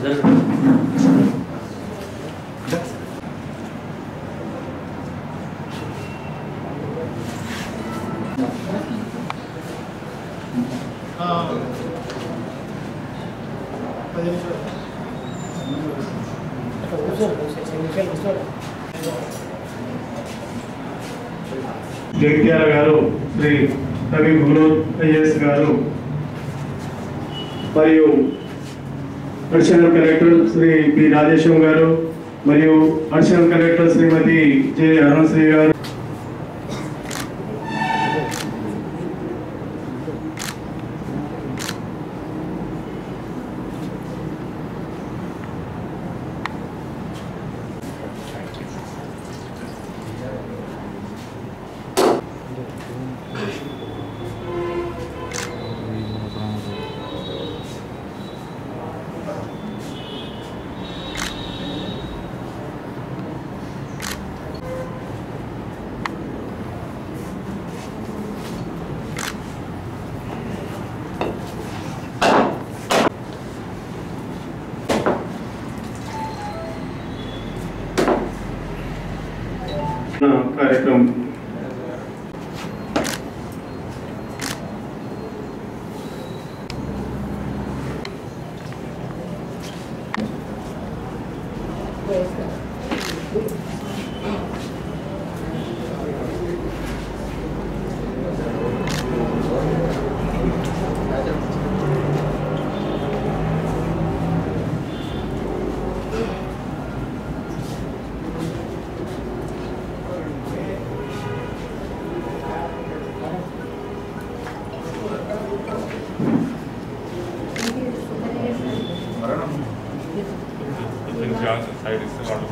పది నిమిషాలు అట్లా కూర్చోండి కూర్చోండి నిమిషాలు కూర్చోండి జగిత్యాల గారు శ్రీ రవి గురోద్ ఐఏఎస్ గారు మరియు additional collector Shri P Rajeshwaram గారు మరియు additional collector Shrimati J Arunasri గారు కార్యక్రమం సైడ్ ఇస్తే వాడు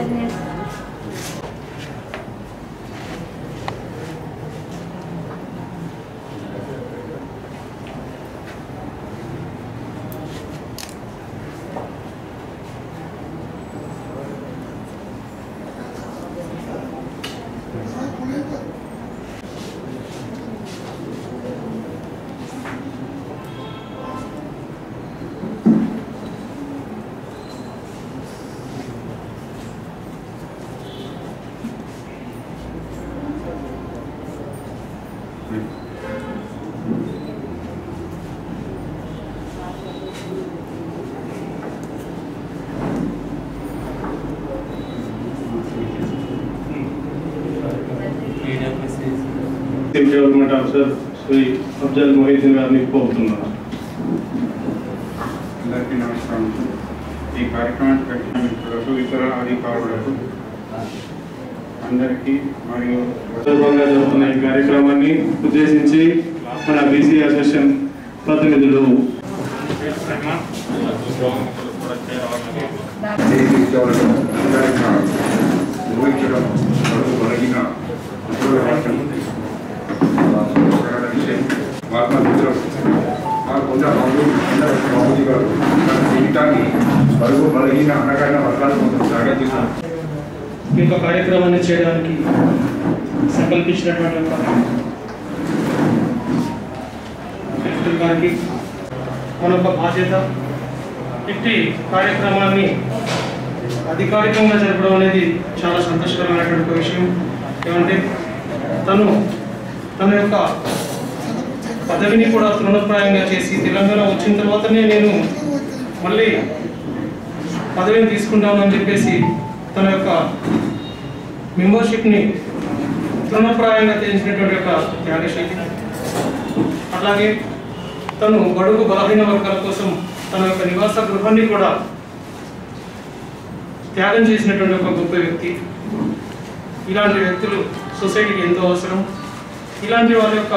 team development officer Shri Afzal Mohiuddin గారిని కోరుతున్నాను అందరికీ నమస్కారం ఈ కార్యక్రమానికి పెట్టిన మిత్రులకు ఇతర అధికారులకు అందరికీ మరియు సందర్భంగా జరుగుతున్న ఈ కార్యక్రమాన్ని ఉద్దేశించి మన బీసీ అసోసియేషన్ ప్రతినిధులు చేతి ఉద్యోగులను అందరికీ నిర్వహించడం కడుపు కలిగిన ఉద్యోగ రాష్ట్రం విషయం మహాత్మా మిత్రులు ఆ కొంత బాబు అందరూ బాబుజీ గారు తన జీవితాన్ని బరువు బలహీన అనగానే వర్గాలు కొంచెం సాగించారు ఈ యొక్క కార్యక్రమాన్ని చేయడానికి సంకల్పించినటువంటి యొక్క కలెక్టర్ గారికి మన యొక్క బాధ్యత ఇట్టి కార్యక్రమాన్ని అధికారికంగా జరపడం అనేది చాలా సంతోషకరమైనటువంటి ఒక విషయం ఏమంటే తను తన యొక్క పదవిని కూడా తృణప్రాయంగా చేసి తెలంగాణ వచ్చిన తర్వాతనే నేను మళ్ళీ పదవిని తీసుకుంటామని చెప్పేసి తన యొక్క మెంబర్షిప్ని తృణప్రాయంగా తెంచినటువంటి యొక్క త్యాగశైలి అలాగే తను బడుగు బలహీన వర్గాల కోసం తన యొక్క నివాస గృహాన్ని కూడా త్యాగం చేసినటువంటి ఒక గొప్ప వ్యక్తి ఇలాంటి వ్యక్తులు సొసైటీకి ఎంతో అవసరం ఇలాంటి వాళ్ళ యొక్క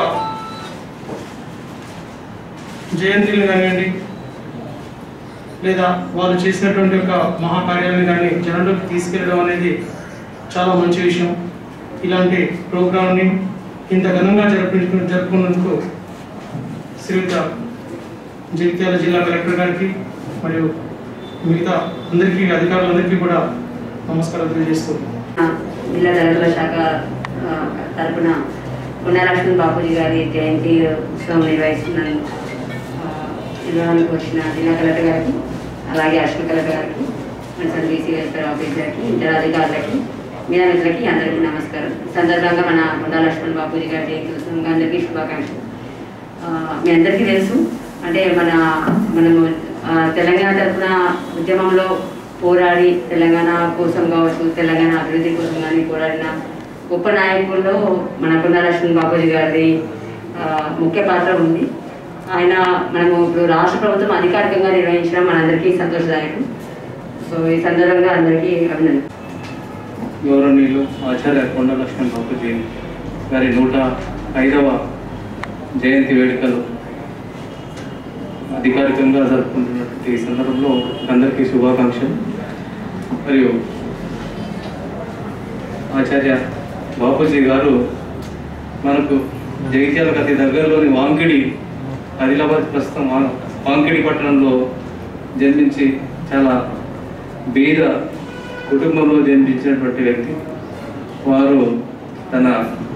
జయంతిని కానివ్వండి లేదా వాళ్ళు చేసినటువంటి ఒక మహాకార్యాలను కానీ జనంలోకి తీసుకెళ్ళడం అనేది చాలా మంచి విషయం ఇలాంటి ప్రోగ్రామ్ని ఇంత ఘనంగా జరిపి జరుపుకున్నందుకు శ్రీయుత జగిత్యాల జిల్లా కలెక్టర్ గారికి మరియు మిగతా అందరికీ అధికారులందరికీ కూడా నమస్కారం తెలియజేస్తున్నాను జిల్లా దళితుల శాఖ ఆ, తరపున పుణ్యలక్ష్మణ్ బాపూజీ గారి జయంతి ఉత్సవం నిర్వహిస్తున్నాను ఆ, నిర్వహణకు వచ్చిన జిల్లా కలెక్టర్ గారికి ఆ, అలాగే అశ్విన్ కలెక్టర్ గారికి మున్సిపల్ బీసీ వెల్ఫేర్ ఆఫీసర్కి ఇతర అధికారులకి మీద మిత్రులకి అందరికీ నమస్కారం ఈ సందర్భంగా మన కొండా లక్ష్మణ్ బాపూజీ గారి జయంతి ఉత్సవంగా అందరికీ శుభాకాంక్షలు ఆ, మీ అందరికీ తెలుసు అంటే మన మనము ఆ, తెలంగాణ తరఫున ఉద్యమంలో పోరాడి తెలంగాణ కోసం కావచ్చు తెలంగాణ అభివృద్ధి కోసం కానీ పోరాడిన గొప్ప నాయకుల్లో మన కొండా లక్ష్మణ్ బాపూజీ గారిది ఆ, ముఖ్య పాత్ర ఉంది ఆయన మనము ఇప్పుడు రాష్ట్ర ప్రభుత్వం అధికారికంగా నిర్వహించడం మనందరికీ సంతోషదాయకం సో ఈ సందర్భంగా అందరికీ అభినందన గౌరవనీయులు ఆచార్య కొండ లక్ష్మణ్ బాపూజీ గారి నూట ఐదవ జయంతి వేడుకలు అధికారికంగా జరుపుకుంటున్నటువంటి ఈ సందర్భంలో అందరికీ శుభాకాంక్షలు మరియు ఆచార్య బాపూజీ గారు మనకు జగిత్యాలకు అతి దగ్గరలోని వాంకిడి ఆదిలాబాద్ ప్రస్తుతం వా- వాంకిడి పట్టణంలో జన్మించి చాలా బీద కుటుంబంలో జన్మించినటువంటి వ్యక్తి వారు తన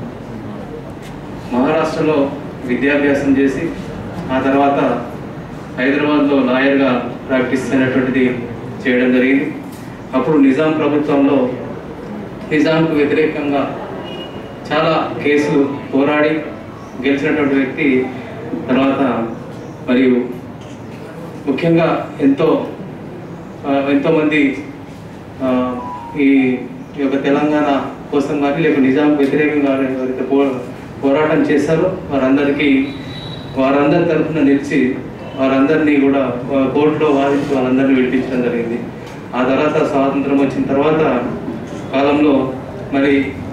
మహారాష్ట్రలో విద్యాభ్యాసం చేసి ఆ తర్వాత హైదరాబాద్లో లాయర్గా ప్రాక్టీస్ అయినటువంటిది చేయడం జరిగింది అప్పుడు నిజాం ప్రభుత్వంలో నిజాంకు వ్యతిరేకంగా చాలా కేసులు పోరాడి గెలిచినటువంటి వ్యక్తి తర్వాత మరియు ముఖ్యంగా ఎంతో ఆ, ఎంతోమంది ఆ, ఈ ఈ యొక్క తెలంగాణ కోసం కానీ లేక నిజాం వ్యతిరేకంగా ఎవరైతే పో పోరాటం చేశారో వారందరికీ వారందరి తరఫున నిలిచి వారందరినీ కూడా ఆ, కోర్టులో వాదించి వాళ్ళందరినీ విడిపించడం జరిగింది ఆ తర్వాత స్వాతంత్రం వచ్చిన తర్వాత కాలంలో మరి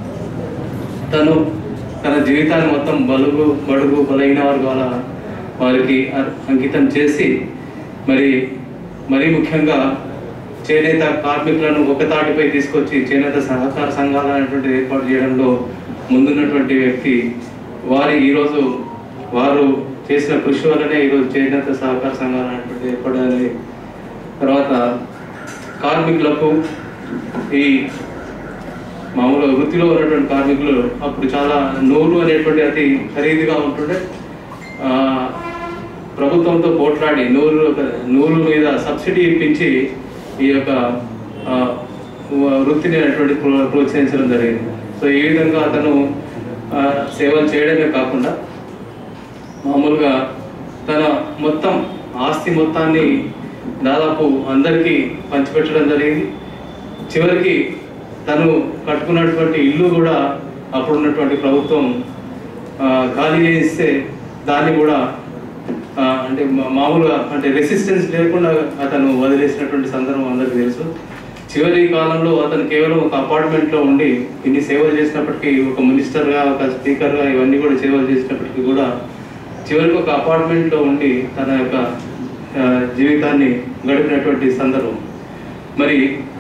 తను తన జీవితాన్ని మొత్తం బలుగు బడుగు బలైన వర్గాల వారికి అర్- అంకితం చేసి మరి మరీ ముఖ్యంగా చేనేత కార్మికులను ఒక తాటిపై తీసుకొచ్చి చేనేత సహకార సంఘాలు అనేటువంటిది ఏర్పాటు చేయడంలో ముందున్నటువంటి వ్యక్తి వారి ఈరోజు వారు చేసిన కృషి వల్లనే ఈరోజు చేనేత సహకార సంఘాలు అనేటువంటిది ఏర్పడాలి తర్వాత కార్మికులకు ఈ మామూలుగా వృత్తిలో ఉన్నటువంటి కార్మికులు అప్పుడు చాలా నూలు అనేటువంటి అతి ఖరీదుగా ఉంటుండే ఆ, ప్రభుత్వంతో పోట్లాడి నూలు నూలు మీద సబ్సిడీ ఇప్పించి ఈ యొక్క ఆ, వ- వృత్తిని అనేటువంటి ప్రో- ప్రోత్సహించడం జరిగింది సో ఈ విధంగా అతను ఆ, సేవలు చేయడమే కాకుండా మామూలుగా తన మొత్తం ఆస్తి మొత్తాన్ని దాదాపు అందరికీ పంచిపెట్టడం జరిగింది చివరికి తను కట్టుకున్నటువంటి ఇల్లు కూడా అప్పుడున్నటువంటి ప్రభుత్వం ఆ, ఖాళీ చేయిస్తే దాన్ని కూడా ఆ, అంటే మా- మామూలుగా అంటే రెసిస్టెన్స్ లేకుండా అతను వదిలేసినటువంటి సందర్భం అందరికీ తెలుసు చివరి కాలంలో అతను కేవలం ఒక అపార్ట్మెంట్లో ఉండి ఇన్ని సేవలు చేసినప్పటికీ ఒక మినిస్టర్గా ఒక స్పీకర్గా ఇవన్నీ కూడా సేవలు చేసినప్పటికీ కూడా చివరికి ఒక అపార్ట్మెంట్లో ఉండి తన యొక్క ఆ, జీవితాన్ని గడిపినటువంటి సందర్భం మరి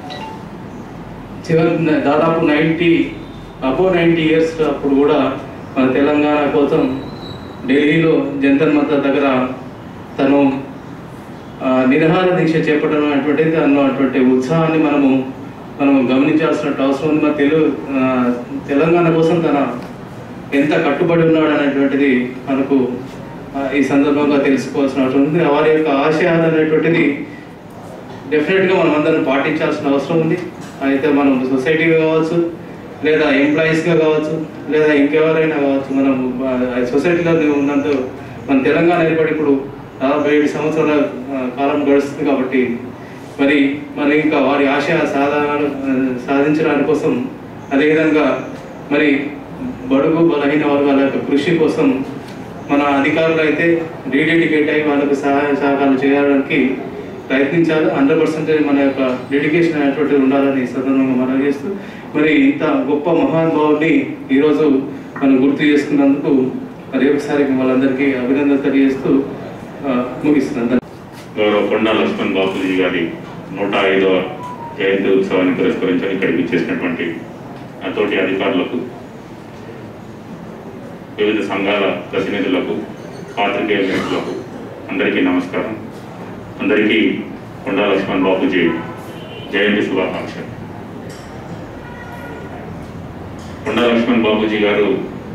చివరి దాదాపు నైంటీ అబో నైంటీ ఇయర్స్ అప్పుడు కూడా మన తెలంగాణ కోసం ఢిల్లీలో జంతర్ మంతర్ దగ్గర తను ఆ, నిరహార దీక్ష చేపట్టడం అనేటువంటిది తను అటువంటి ఉత్సాహాన్ని మనము మనం గమనించాల్సిన అవసరం ఉంది మన తెలుగు ఆ, తెలంగాణ కోసం తన ఎంత కట్టుబడి ఉన్నాడు అనేటువంటిది మనకు ఆ, ఈ సందర్భంగా తెలుసుకోవాల్సిన అవసరం ఉంది వారి యొక్క ఆశయాలు అనేటువంటిది డెఫినెట్గా మనం అందరం పాటించాల్సిన అవసరం ఉంది అయితే మనం సొసైటీగా కావచ్చు లేదా ఎంప్లాయీస్గా కావచ్చు లేదా ఇంకెవరైనా కావచ్చు మనం ఆ, సొసైటీలో ఉన్నంత మన తెలంగాణ ఏర్పడి ఇప్పుడు దాదాపు ఏడు సంవత్సరాల ఆ, కాలం గడుస్తుంది కాబట్టి మరి మరి ఇంకా వారి ఆశ సాధన సాధించడానికి కోసం అదేవిధంగా మరి బడుగు బలహీన వర్గాల యొక్క కృషి కోసం మన అధికారులు అయితే డీడెడికేట్ అయ్యి వాళ్ళకు సహాయ సహకారాలు చేయడానికి ప్రయత్నించాలి హండ్రెడ్ పర్సెంటేజ్ మన యొక్క డెడికేషన్ అనేటువంటిది ఉండాలని ఈ సందర్భంగా మనం చేస్తూ మరి ఇంత గొప్ప మహానుభావుడిని ఈరోజు మనం గుర్తు చేసుకున్నందుకు మరి ఒకసారి వాళ్ళందరికీ అభినందన తెలియజేస్తూ ఆ, ముగిస్తున్నాను గౌరవ కొండా లక్ష్మణ్ బాపూజీ గారి నూట ఐదవ జయంతి ఉత్సవాన్ని పురస్కరించుకొని ఇక్కడికి ఇచ్చేసినటువంటి నా తోటి అధికారులకు వివిధ సంఘాల ప్రతినిధులకు పాత్రికేయ మిత్రులకు అందరికీ నమస్కారం అందరికీ కొండా లక్ష్మణ్ బాపూజీ జయంతి శుభాకాంక్షలు కొండా లక్ష్మణ్ బాపూజీ గారు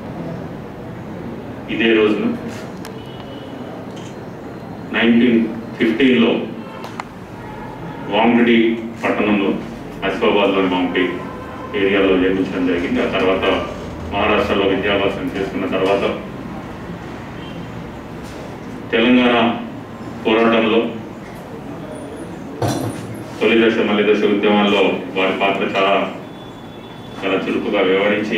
ఇదే రోజున నైన్టీన్ ఫిఫ్టీన్లో వాంకిడి పట్టణంలో అసిఫాబాద్లోని వాంకిడి ఏరియాలో జన్మించడం జరిగింది ఆ తర్వాత మహారాష్ట్రలో విద్యాభ్యాసం చేసుకున్న తర్వాత తెలంగాణ పోరాటంలో తొలి దశ మళ్ళీ దశ ఉద్యమాల్లో వారి పాత్ర చాలా చాలా చురుకుగా వ్యవహరించి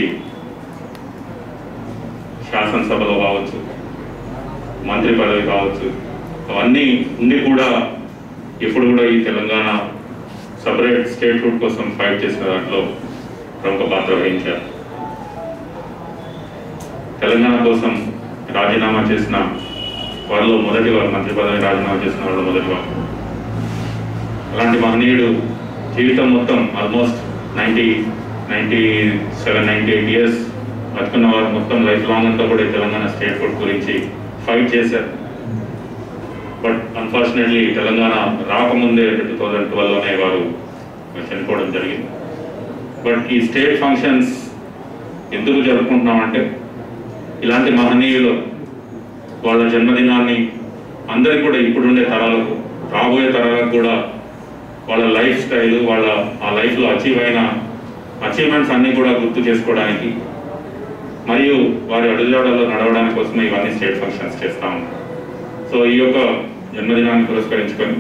శాసనసభలో కావచ్చు మంత్రి పదవి కావచ్చు అవన్నీ ఉండి కూడా ఇప్పుడు కూడా ఈ తెలంగాణ సపరేట్ స్టేట్ రూట్ కోసం ఫైట్ చేసిన దాంట్లో ప్రముఖ పాత్ర వహించారు తెలంగాణ కోసం రాజీనామా చేసిన వారిలో మొదటి వారు మంత్రి పదవి రాజీనామా చేసిన వాళ్ళు మొదటి వారు అలాంటి మహనీయుడు జీవితం మొత్తం almost ninety ninety seven ninety eight years బతుకున్న వారు మొత్తం లైఫ్ లాంగ్ అంతా కూడా ఈ తెలంగాణ స్టేట్ ఫుడ్ గురించి ఫైట్ చేశారు బట్ అన్ఫార్చునేట్లీ తెలంగాణ రాకముందే టూ థౌజండ్ ట్వెల్వ్లోనే వారు చనిపోవడం జరిగింది బట్ ఈ స్టేట్ ఫంక్షన్స్ ఎందుకు జరుపుకుంటున్నామంటే ఇలాంటి మహనీయులు వాళ్ళ జన్మదినాన్ని అందరికి కూడా ఇప్పుడుండే తరాలకు రాబోయే తరాలకు కూడా వాళ్ళ లైఫ్ స్టైల్ వాళ్ళ ఆ లైఫ్లో అచీవ్ అయిన అచీవ్మెంట్స్ అన్నీ కూడా గుర్తు చేసుకోవడానికి మరియు వారి అడుగుజాడల్లో నడవడానికి కోసమే ఇవన్నీ స్టేట్ ఫంక్షన్స్ చేస్తా ఉన్నాం సో ఈ యొక్క జన్మదినాన్ని పురస్కరించుకొని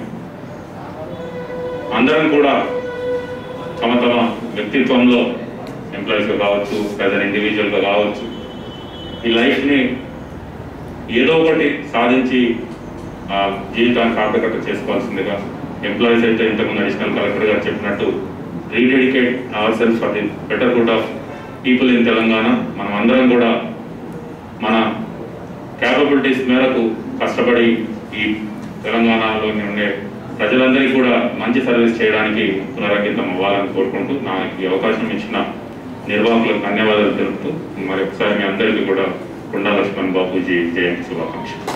అందరం కూడా తమ తమ వ్యక్తిత్వంలో ఎంప్లాయీస్గా కావచ్చు ప్రజెంట్ ఇండివిజువల్గా కావచ్చు ఈ లైఫ్ని ఏదో ఒకటి సాధించి ఆ, జీవితాన్ని సార్థకత చేసుకోవాల్సిందిగా ఎంప్లాయీస్ అయితే ఇంతకుముందు అడిషనల్ కలెక్టర్ గారు చెప్పినట్టు rededicate our self for the better good of people in Telangana మనం అందరం కూడా మన క్యాపబిలిటీస్ మేరకు కష్టపడి ఈ తెలంగాణలోని ఉండే ప్రజలందరికీ కూడా మంచి సర్వీస్ చేయడానికి పునరంకితం అవ్వాలని కోరుకుంటూ నాకు ఈ అవకాశం ఇచ్చిన నిర్వాహకులకు ధన్యవాదాలు తెలుపుతూ మరి ఒకసారి మీ అందరికీ కూడా కొండా లక్ష్మణ్ బాబూజీ జయంతి శుభాకాంక్షలు